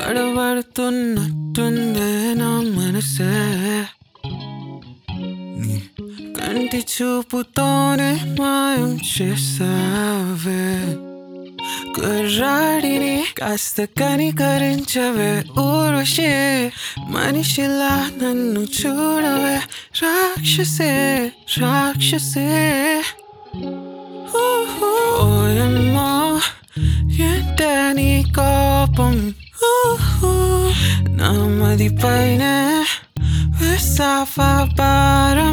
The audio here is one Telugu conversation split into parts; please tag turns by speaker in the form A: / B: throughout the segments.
A: తడబడుతున్నట్టుందే నా మనసే నీ కంటి చూపుతోనే మాయం చేసావే కుర్రాడిని కాస్త కనికరించవే ఊర్వశే మనిషిలా నన్ను చూడవే రాక్షసే రాక్షసే ఓయమ్మో ఏంటే నీ కోపం ఊహు, నా మది పైన వేసావా భారం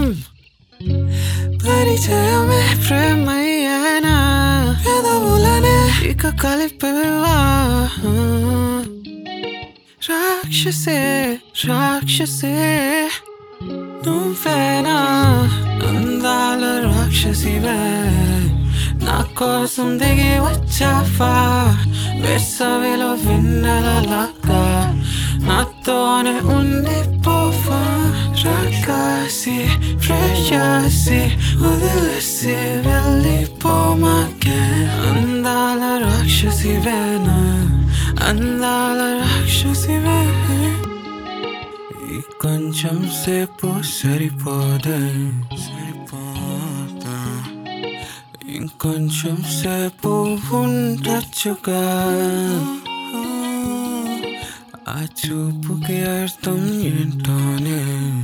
A: పరిచయమే ప్రేమయ్యేనా పెదవులనే ఇక కలిపివా రాక్షసే రాక్షసే నువ్వేనా అందాల రాక్షసివే నా కోసం దిగి వచ్చావా వేసవిలో వెన్నెలలాగా నాతోనే ఉండిపోవా రాకాసి ప్రేయాసి వదిలేసి వెళ్ళిపోమాకే అందాల రాక్షసివేనా అందాల రాక్షసివే ఈ కొంచెం సేపు సరిపోదే సరిపోతా ఇంకొంచెం సేపు ఉండొచ్చుగా ఆ చూపుకి అర్థం ఏంటోనే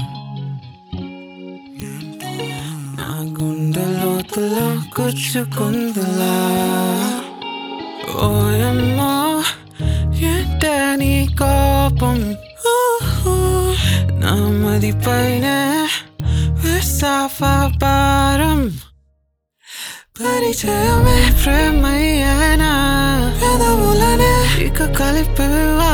A: నా గుండె లోతులో గుచ్చుకుందిలా ఓయమ్మో ఏంటే నీ కోపం ఊహు, నా మది పైన వేసావా భారం పరిచయమే ప్రేమయ్యేనా పెదవులనే ఇక కలిపివా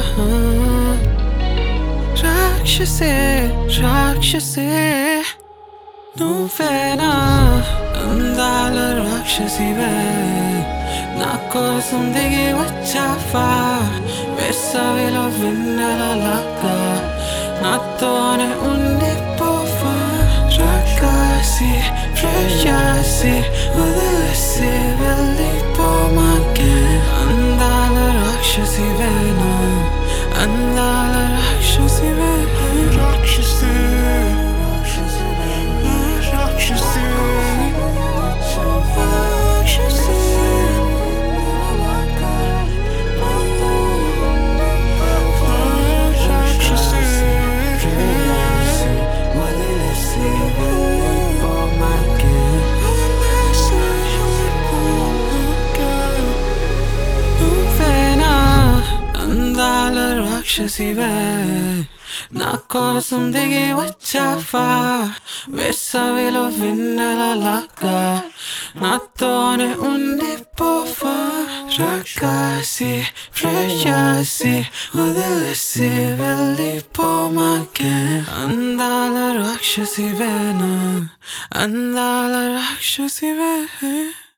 A: రాక్షసే రాక్షసే నువ్వేనా అందాల రాక్షసివే నా కోసం దిగి వచ్చావా వేసవిలో వెన్నెలలాగా నాతోనే ఉండిపోవా రాకాసి ప్రేయాసి వదిలేసి వెళ్ళిపోమాకే అందాల రాక్షసివేనా అందాల రాక్షసివే రాక్షసి రాక్షసి నువ్వేనా అందాల రాక్షసివే నా కోసం దిగి వచ్చావా వేసవిలో వెన్నెలలాగా నాతోనే ఉండిపోవా రాకాసి ప్రేయాసి వదిలేసి వెళ్ళిపోమాకే అందాల రాక్షసివేనా అందాల రాక్షసివే